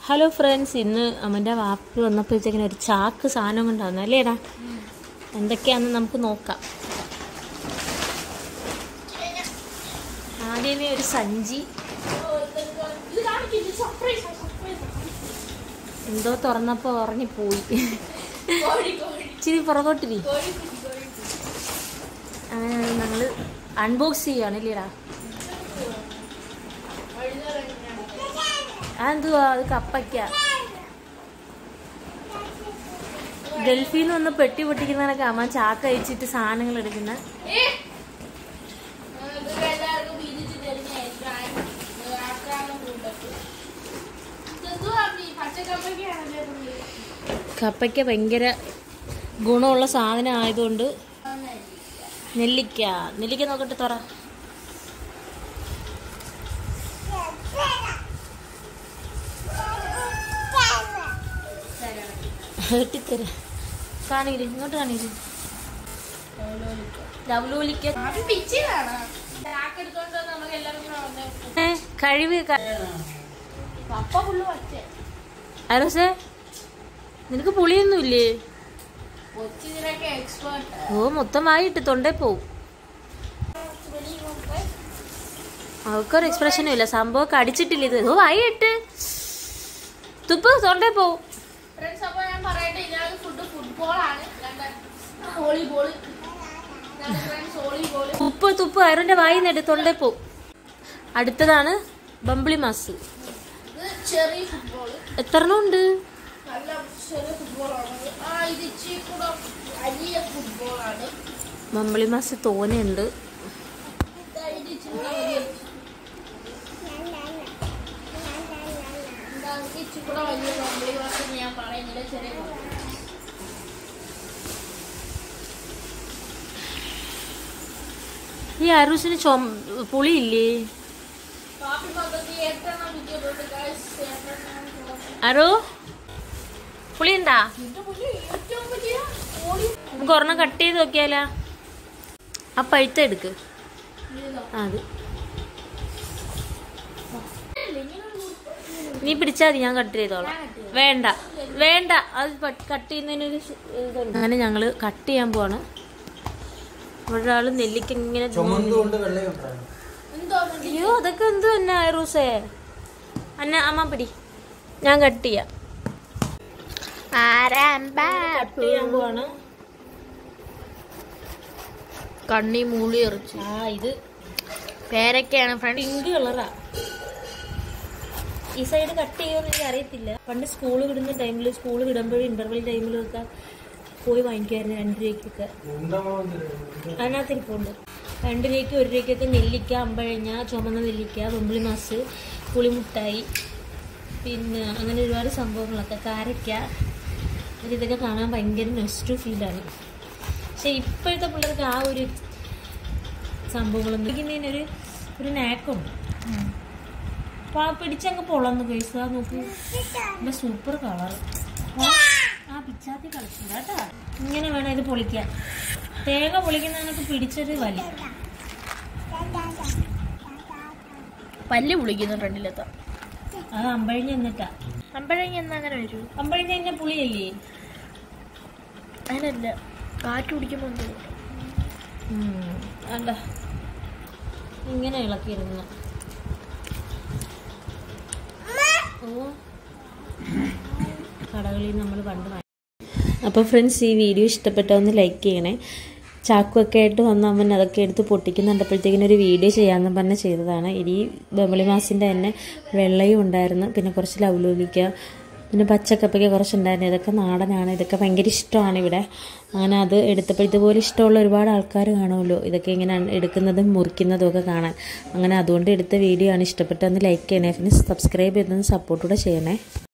Hello friends ഇന്ന് അമ്മൻ്റെ വാപ്പിൽ വന്നപ്പോഴത്തേക്കിന് ഒരു ചാക്ക് സാധനം കൊണ്ടാണ് അല്ലേടാ എന്തൊക്കെയാണെന്ന് നമുക്ക് നോക്കാം ആദ്യമേ ഒരു സഞ്ചി എന്തോ തുറന്നപ്പോൾ ഉറങ്ങിപ്പോയി ഇച്ചിരി പുറകോട്ടിരി അങ്ങനെ ഞങ്ങൾ അൺബോക്സ് ചെയ്യാണ് ഇല്ലേടാ അതെന്തുവാ അത് കപ്പയ്ക്ക ഗൾഫിൽ നിന്ന് വന്ന് പെട്ടി പൊട്ടിക്കുന്നതിനൊക്കെ അമ്മ ചാക്ക അയച്ചിട്ട് സാധനങ്ങൾ എടുക്കുന്ന കപ്പയ്ക്ക ഭയങ്കര ഗുണമുള്ള സാധനം ആയതുകൊണ്ട് നെല്ലിക്ക നെല്ലിക്ക നോക്കട്ടെ തുറ വെട്ടിത്തരാ കാണില്ലേ ഇങ്ങോട്ട് കാണില്ലേ ലവ്ലൂലിക്ക ഏ, കഴിവ് അരോസേ നിനക്ക് പുളിയൊന്നുമില്ലേ ഓ മൊത്തമായിട്ട് തൊണ്ടേ പോവും അവക്കൊരു എക്സ്പ്രഷനും ഇല്ല സംഭവം കടിച്ചിട്ടില്ല ഇത് ഓ വായിട്ട് തുപ്പ് തൊണ്ടേ പോവും ഫ്രണ്ട്സ് അപ്പൊ ഞാൻ പറയട്ടെ ഇതിനകത്ത് ഫുഡ് ഫുട്ബോളാണ് വോളിബോൾ ഫ്രണ്ട്സ് വോളിബോൾ ഉപ്പ് തുപ്പ് അയറിന്റെ വായി നെട്ട് തൊണ്ടേ പോവും അടുത്തതാണ് ബംബിളി മാസ് ഇത് ചെറിയ ഫുട്ബോൾ എത്രണ്ണം ഉണ്ട് നല്ല ചെറിയ ഫുട്ബോളാണ് ആ ഇത് ഇച്ചിരി കൂടെ വലിയ ഫുട്ബോളാണ് ബംബിളി മാസ് തോനെയുണ്ട് ഇതാ ഇത് ഇച്ചിരി കൂടെ വലിയ എന്താ ഇത് ഇച്ചിരി കൂടെ വലിയ കമ്പിളി വാക്ക് ഞാൻ പറയുന്നില്ല ചെറിയ football. ഈ അരൂസിന് ചൊ പുളിയില്ലേ കാപ്പി പദ്ധതി എട്ടെണ്ണം വിറ്റിട്ടുണ്ട് ഗൈസ് എട്ടെണ്ണം കൊടുത്തു. അരോ പുളിയുണ്ടാ ഇത് പുള്ളി ഏറ്റവും വലിയ ഓടി നമുക്ക് ഒരെണ്ണം കട്ട് ചെയ്ത് നോക്കിയാലാ ആ പഴുത്ത എടുക്ക് ഇതാ. ആ, അത് നീ പിടിച്ചാൽ മതി ഞാൻ കട്ട് ചെയ്തോളാം വേണ്ട വേണ്ട അത് കട്ട് ചെയ്യുന്നതിനൊരു സ് ഇതുണ്ട് അങ്ങനെ ഞങ്ങള് കട്ട് ചെയ്യാൻ പോവാണ് ഒരാള് നെല്ലിക്ക ഇങ്ങനെ ചുമന്നുകൊണ്ട് വെള്ളയുണ്ടായിരുന്നു എന്തോ അയ്യോ അതൊക്കെ എന്ത് തന്നെ റൂസേ അന്ന അമ്മ പിടി ഞാൻ കട്ട് ചെയ്യാം കട്ട് ചെയ്യാൻ പോവാണ് കണ്ണി മൂളി എറിച്ചു ആ ഇത് പേരൊക്കെയാണ് ഫ്രണ്ട് പിങ്ക് കളറാ ഈ സൈഡ് കട്ട് ചെയ്യുമെന്ന് എനിക്ക് അറിയത്തില്ല പണ്ട് സ്കൂൾ വിടുന്ന ടൈമിൽ സ്കൂൾ വിടുമ്പോഴും ഇന്റർവെൽ ടൈമിലും ഒക്കെ പോയി വാങ്ങിക്കുമായിരുന്നു രണ്ട് രൂപയ്ക്കൊക്കെ അതിനകത്ത് ഇരിപ്പുണ്ട് രണ്ട് രൂപയ്ക്ക് ഒരു രൂപയ്ക്കൊക്കെ നെല്ലിക്ക അമ്പഴങ്ങ ചുമന്ന നെല്ലിക്ക വെമ്പിളി മാസ് പുളിമുട്ടായി പിന്നെ അങ്ങനെ ഒരുപാട് സംഭവങ്ങളൊക്കെ കാരയ്ക്ക എനിക്ക് ഇതൊക്കെ കാണാൻ ഭയങ്കര നെസ്റ്റു ഫീലാണ് പക്ഷെ ഇപ്പോഴത്തെ പിള്ളേർക്ക് ആ ഒരു സംഭവങ്ങളൊന്നും ഇരിക്കുന്നതിനൊരു ഒരു നാക്കുണ്ട് അപ്പൊ ആ പിടിച്ചങ്ങ് പൊളന്ന് പൈസ നോക്കൂ നല്ല സൂപ്പർ കളർ ആ പിച്ചാത്തി കളിച്ചില്ല കേട്ടാ ഇങ്ങനെ വേണം ഇത് പൊളിക്കാൻ തേങ്ങ പൊളിക്കുന്നതിനൊക്കെ പിടിച്ചൊരു വലി പല്ല് പുളിക്കുന്നു ഫ്രണ്ടിലെത്താം അത് അമ്പഴഞ്ഞ എന്നിട്ടാ അമ്പഴങ്ങ എന്നാ അങ്ങനെ വരൂ അമ്പഴഞ്ഞ തന്നെ പുളിയല്ലേ അതിനല്ല കാറ്റ് കുടിക്കുമ്പോൾ എന്തോ ഉം, അല്ല ഇങ്ങനെ ഇളക്കിയിരുന്നു ഓ കടകളിൽ നമ്മൾ പണ്ട് വാങ്ങി അപ്പോൾ ഫ്രണ്ട്സ് ഈ വീഡിയോ ഇഷ്ടപ്പെട്ടാൽ ഒന്ന് ലൈക്ക് ചെയ്യണേ ചാക്കുമൊക്കെ ആയിട്ട് വന്ന അമ്മൻ അതൊക്കെ എടുത്ത് പൊട്ടിക്കുന്നുണ്ടപ്പോഴത്തേക്കിനും ഒരു വീഡിയോ ചെയ്യാമെന്ന് പറഞ്ഞ് ചെയ്തതാണ് ഇനി ബമിളി മാസിൻ്റെ തന്നെ വെള്ളയും ഉണ്ടായിരുന്നു പിന്നെ കുറച്ച് ലവ്ലൂലിക്ക പിന്നെ പച്ചക്കപ്പയ്ക്ക് കുറച്ചുണ്ടായിരുന്നു ഇതൊക്കെ നാടനാണ് ഇതൊക്കെ ഭയങ്കര ഇഷ്ടമാണ് ഇവിടെ അങ്ങനെ അത് എടുത്തപ്പോൾ ഇതുപോലെ ഇഷ്ടമുള്ള ഒരുപാട് ആൾക്കാർ കാണുമല്ലോ ഇതൊക്കെ ഇങ്ങനെ എടുക്കുന്നതും മുറിക്കുന്നതും ഒക്കെ കാണാൻ അങ്ങനെ അതുകൊണ്ട് എടുത്ത വീഡിയോ ആണ് ഇഷ്ടപ്പെട്ടതെന്ന് ലൈക്ക് ചെയ്യണേ പിന്നെ സബ്സ്ക്രൈബ് ചെയ്തൊന്ന് സപ്പോർട്ട് കൂടെ ചെയ്യണേ